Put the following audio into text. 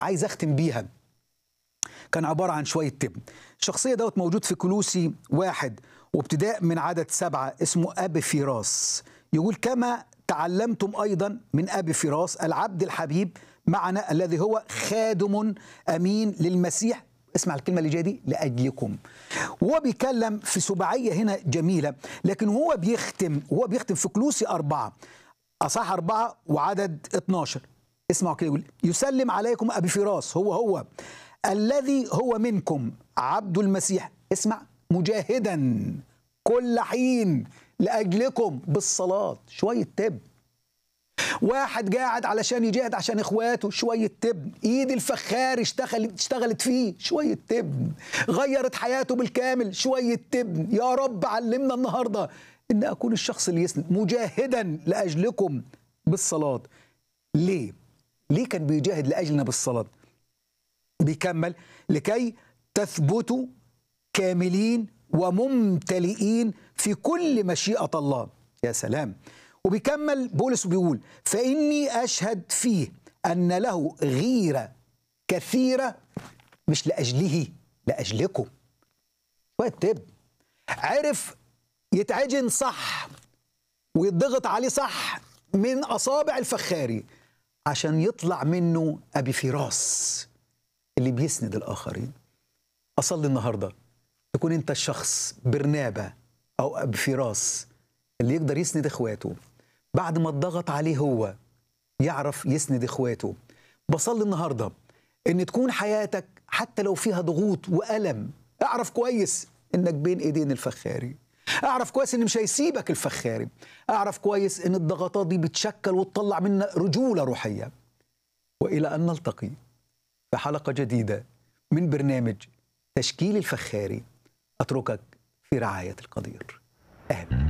عايز اختم بيها كان عباره عن شويه تبن الشخصيه دوت موجود في كلوسي واحد وابتداء من عدد سبعه اسمه ابي فراس يقول كما تعلمتم ايضا من ابي فراس العبد الحبيب معنا الذي هو خادم امين للمسيح اسمع الكلمة اللي جاية دي لأجلكم وهو بيتكلم في سباعية هنا جميلة لكن هو بيختم هو بيختم في كلوسي أربعة أصح أربعة وعدد 12 اسمعوا كده يقول يسلم عليكم أبي فراس هو هو الذي هو منكم عبد المسيح اسمع مجاهدا كل حين لأجلكم بالصلاة شوية تب واحد قاعد علشان يجاهد عشان اخواته شويه تبن ايد الفخار اشتغلت اشتغلت فيه شويه تبن غيرت حياته بالكامل شويه تبن يا رب علمنا النهارده ان اكون الشخص اللي يسند مجاهدا لاجلكم بالصلاه ليه ليه كان بيجاهد لاجلنا بالصلاه بيكمل لكي تثبتوا كاملين وممتلئين في كل مشيئه الله يا سلام وبيكمل بولس وبيقول فإني أشهد فيه أن له غيرة كثيرة مش لأجله لأجلكم شوية تب عرف يتعجن صح ويضغط عليه صح من أصابع الفخاري عشان يطلع منه أبي فراس اللي بيسند الآخرين أصلي النهاردة تكون أنت الشخص برنابة أو أبي فراس اللي يقدر يسند إخواته بعد ما اتضغط عليه هو يعرف يسند اخواته بصلي النهارده ان تكون حياتك حتى لو فيها ضغوط والم اعرف كويس انك بين ايدين الفخاري اعرف كويس ان مش هيسيبك الفخاري اعرف كويس ان الضغطات دي بتشكل وتطلع منا رجوله روحيه والى ان نلتقي في حلقه جديده من برنامج تشكيل الفخاري اتركك في رعايه القدير امين